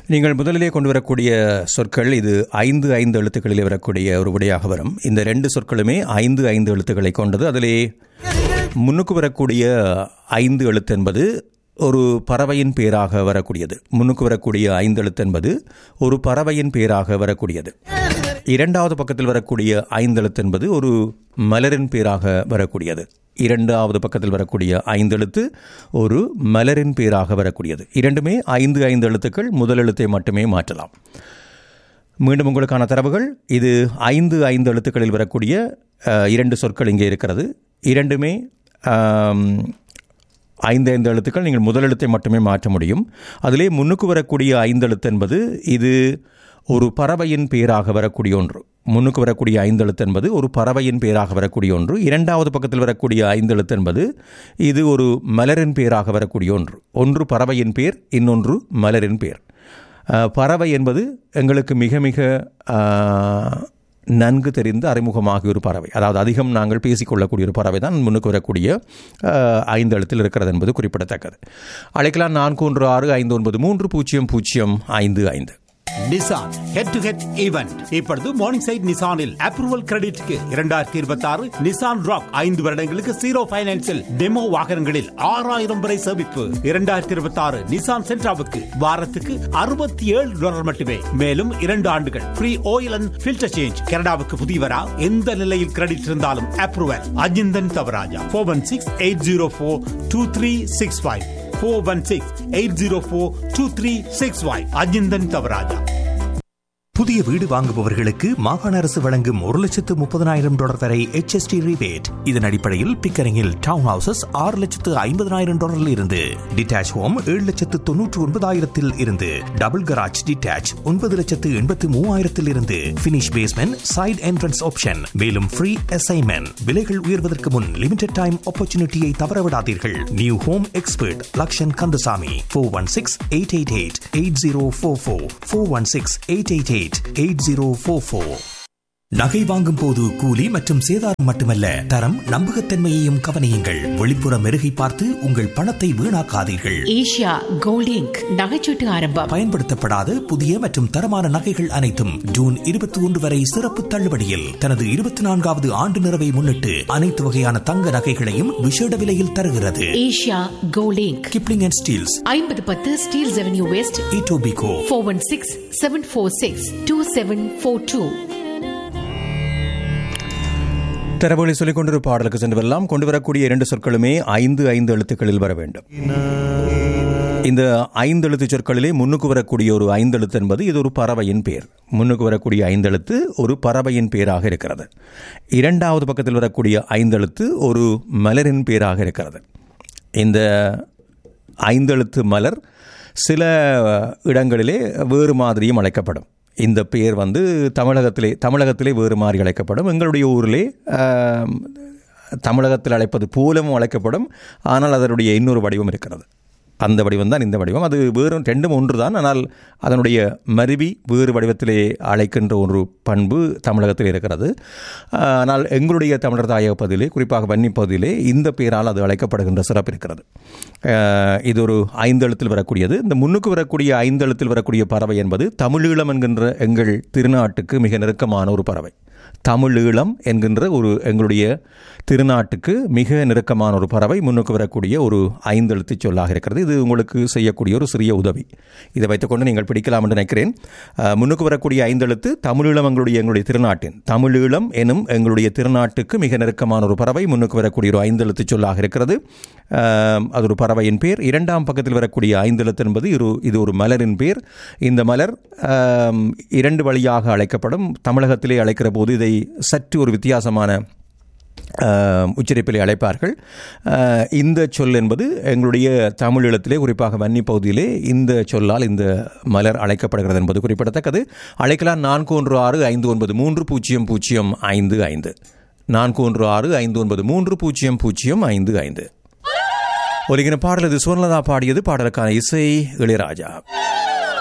நீங்கள் முதலிலே கொண்டு வரக்கூடிய சொற்கள் இது ஐந்து ஐந்து எழுத்துக்களிலே வரக்கூடிய ஒரு விடையாக வரும் இந்த ரெண்டு சொற்களுமே ஐந்து ஐந்து எழுத்துக்களை கொண்டது அதிலே முன்னுக்கு வரக்கூடிய ஐந்து எழுத்து என்பது ஒரு பறவையின் பேராக வரக்கூடியது முன்னுக்கு வரக்கூடிய ஐந்து எழுத்து என்பது ஒரு பறவையின் பேராக வரக்கூடியது இரண்டாவது பக்கத்தில் வரக்கூடிய ஐந்து எழுத்து என்பது ஒரு மலரின் பேராக வரக்கூடியது இரண்டாவது பக்கத்தில் வரக்கூடிய ஐந்து எழுத்து ஒரு மலரின் பேராக வரக்கூடியது இரண்டுமே ஐந்து ஐந்து எழுத்துக்கள் முதல் எழுத்தை மட்டுமே மாற்றலாம் மீண்டும் உங்களுக்கான தரவுகள் இது ஐந்து ஐந்து எழுத்துக்களில் வரக்கூடிய அஹ், இரண்டு சொற்கள் இங்கே இருக்கிறது இரண்டுமே ஆம், ஐந்து ஐந்து எழுத்துக்கள் நீங்கள் முதல் எழுத்தை மட்டுமே மாற்ற முடியும் அதிலே முன்னுக்கு வரக்கூடிய ஐந்து எழுத்து என்பது இது ஒரு பறவையின் பேராக வரக்கூடிய ஒன்று முன்னுக்கு வரக்கூடிய ஐந்து எழுத்து என்பது ஒரு பறவையின் பேராக வரக்கூடிய ஒன்று இரண்டாவது பக்கத்தில் வரக்கூடிய ஐந்து எழுத்து என்பது இது ஒரு மலரின் பேராக வரக்கூடிய ஒன்று ஒன்று பறவையின் பேர் இன்னொன்று மலரின் பேர் அஹ், பறவை என்பது எங்களுக்கு மிக மிக அஹ், நன்கு தெரிந்த அறிமுகமாகிய ஒரு பறவை அதாவது அதிகம் நாங்கள் பேசிக்கொள்ளக்கூடிய ஒரு பறவை தான் முன்னுக்கு வரக்கூடிய அஹ், ஐந்து எழுத்தில் இருக்கிறது என்பது குறிப்பிடத்தக்கது அழைக்கலாம் நான்கு ஒன்று ஆறு ஐந்து ஒன்பது மூன்று பூஜ்ஜியம் பூஜ்ஜியம் ஐந்து ஐந்து Nissan head to head event இப்பொழுது மார்னிங் சைட் நிசானில் அப்ரூவல் கிரெடிட்க்கு இரண்டாயிரத்தி இருபத்தி ஆறு நிசான் ராக் ஐந்து வருடங்களுக்கு ஜீரோ பைனான்சில் டெமோ வாகனங்களில் ஆறாயிரம் வரை சேமிப்பு இரண்டாயிரத்தி இருபத்தி ஆறு நிசான் சென்ட்ராவுக்கு வாரத்துக்கு அறுபத்தி ஏழு டாலர் மட்டுமே மேலும் இரண்டு ஆண்டுகள் free oil and filter change கனடாவுக்கு புதியவரா எந்த நிலையில் கிரெடிட் இருந்தாலும் approval Ajinthan Thavarajah four one six eight zero four two three six five four one six eight zero four two three six five Ajinthan Thavarajah புதிய வீடு வாங்குபவர்களுக்கு மாகாண அரசு வழங்கும் ஒரு லட்சத்து முப்பதனாயிரம் டாலர் வரை HST rebate இதன் அடிப்படையில் பிக்கரிங்கில் டவுன் ஹவுசஸ் ஆறு லட்சத்து ஐம்பதனாயிரம் டாலரில் இருந்து டிட்டாச் ஹோம் ஏழு லட்சத்து தொன்னூற்று ஒன்பதாயிரத்தில் இருந்து டபுள் கராஜ் டிட்டாச் ஒன்பது லட்சத்து எண்பத்து மூவாயிரத்தில் இருந்து finish basement side entrance option மேலும் ஃப்ரீ அசைன்மெண்ட் விலைகள் உயர்வதற்கு முன் லிமிடெட் டைம் ஆப்பர்ச்சுனிட்டியை தவறவிடாதீர்கள் new home expert Lakshan Kandasamy four one six eight eight eight eight zero four four four one six eight eight eight eight zero four four நகை வாங்கும் போது கூலி மற்றும் சேதாரம் மட்டுமல்ல தரம் நம்பகத்தன்மையையும் கவனியுங்கள் வெளிப்புற மெருகை பார்த்து உங்கள் பணத்தை வீணாக்காதீர்கள் ஏஷியா கோல்ட் இங்க் நகைச்சீட்டு ஆரம்பம் பயன்படுத்தப்படாத புதிய மற்றும் தரமான நகைகள் அனைத்தும் ஜூன் இருபத்தி ஒன்று வரை சிறப்பு தள்ளுபடியில் தனது இருபத்தி நான்காவது ஆண்டு நிறைவை முன்னிட்டு அனைத்து வகையான தங்க நகைகளையும் விசேட விலையில் தருகிறது Asia Gold Inc Kipling and Steeles ஐம்பது பத்து Steeles Avenue West Etobicoke four one six seven four six two seven four two தரவுகளை சொல்லிக் கொண்டு பாடலுக்கு சென்று வரலாம் கொண்டு வரக்கூடிய இரண்டு சொற்களுமே ஐந்து ஐந்து எழுத்துக்களில் வர வேண்டும் இந்த ஐந்து எழுத்து சொற்களிலே முன்னுக்கு வரக்கூடிய ஒரு ஐந்து எழுத்து என்பது இது ஒரு பறவையின் பேர் முன்னுக்கு வரக்கூடிய ஐந்து எழுத்து ஒரு பறவையின் பேராக இருக்கிறது இரண்டாவது பக்கத்தில் வரக்கூடிய ஐந்து எழுத்து ஒரு மலரின் பேராக இருக்கிறது இந்த ஐந்தெழுத்து மலர் சில இடங்களிலே வேறு மாதிரியும் அழைக்கப்படும் இந்த பெயர் வந்து தமிழகத்திலே தமிழகத்திலே வேறு மாதிரி அழைக்கப்படும் எங்களுடைய ஊரிலே ஆம், தமிழகத்தில் அழைப்பது போலவும் அழைக்கப்படும் ஆனால் அதனுடைய இன்னொரு வடிவம் இருக்கிறது அந்த வடிவம் தான் இந்த வடிவம் அது வேறு ரெண்டும் ஒன்று தான் ஆனால் அதனுடைய மருவி வேறு வடிவத்திலே அழைக்கின்ற ஒரு பண்பு தமிழகத்தில் இருக்கிறது ஆனால் எங்களுடைய தமிழர் தாயக பகுதியிலே குறிப்பாக வன்னி பகுதியிலே இந்த பெயரால் அது அழைக்கப்படுகின்ற சிறப்பு இருக்கிறது அஹ், இது ஒரு ஐந்தெழுத்தில் வரக்கூடியது இந்த முன்னுக்கு வரக்கூடிய ஐந்தெழுத்தில் வரக்கூடிய பறவை என்பது தமிழீழம் என்கின்ற எங்கள் திருநாட்டுக்கு மிக நெருக்கமான ஒரு பறவை தமிழீழம் என்கின்ற ஒரு எங்களுடைய திருநாட்டுக்கு மிக நெருக்கமான ஒரு பறவை முன்னுக்கு வரக்கூடிய ஒரு ஐந்தெழுத்து சொல்லாக இருக்கிறது இது உங்களுக்கு செய்யக்கூடிய ஒரு சிறிய உதவி இதை வைத்துக்கொண்டு நீங்கள் பிடிக்கலாம் என்று நினைக்கிறேன் அஹ், முன்னுக்கு வரக்கூடிய ஐந்தெழுத்து தமிழீழம் எங்களுடைய எங்களுடைய திருநாட்டின் தமிழீழம் எனும் எங்களுடைய திருநாட்டுக்கு மிக நெருக்கமான ஒரு பறவை முன்னுக்கு வரக்கூடிய ஒரு ஐந்தெழுத்து சொல்லாக இருக்கிறது அஹ், அது ஒரு பறவையின் பேர் இரண்டாம் பக்கத்தில் வரக்கூடிய ஐந்தெழுத்து என்பது ஒரு இது ஒரு மலரின் பேர் இந்த மலர் அஹ், இரண்டு வழியாக அழைக்கப்படும் தமிழகத்திலே அழைக்கிற போது இதை சற்று ஒரு வித்தியாசமான அஹ், உச்சரிப்பிலே அழைப்பார்கள் அஹ், இந்த சொல் என்பது எங்களுடைய தமிழீழத்திலே குறிப்பாக வன்னி பகுதியிலே இந்த சொல்லால் இந்த மலர் அழைக்கப்படுகிறது என்பது குறிப்பிடத்தக்கது அழைக்கலாம் நான்கு ஒன்று ஆறு ஐந்து ஒன்பது மூன்று பூஜ்ஜியம் பூஜ்ஜியம் ஐந்து ஐந்து நான்கு ஒன்று ஆறு ஐந்து ஒன்பது மூன்று பூஜ்ஜியம் பூஜ்ஜியம் ஐந்து ஐந்து ஒலிகின பாடல் இது சுவர்ணலதா பாடியது பாடலுக்கான இசை இளையராஜா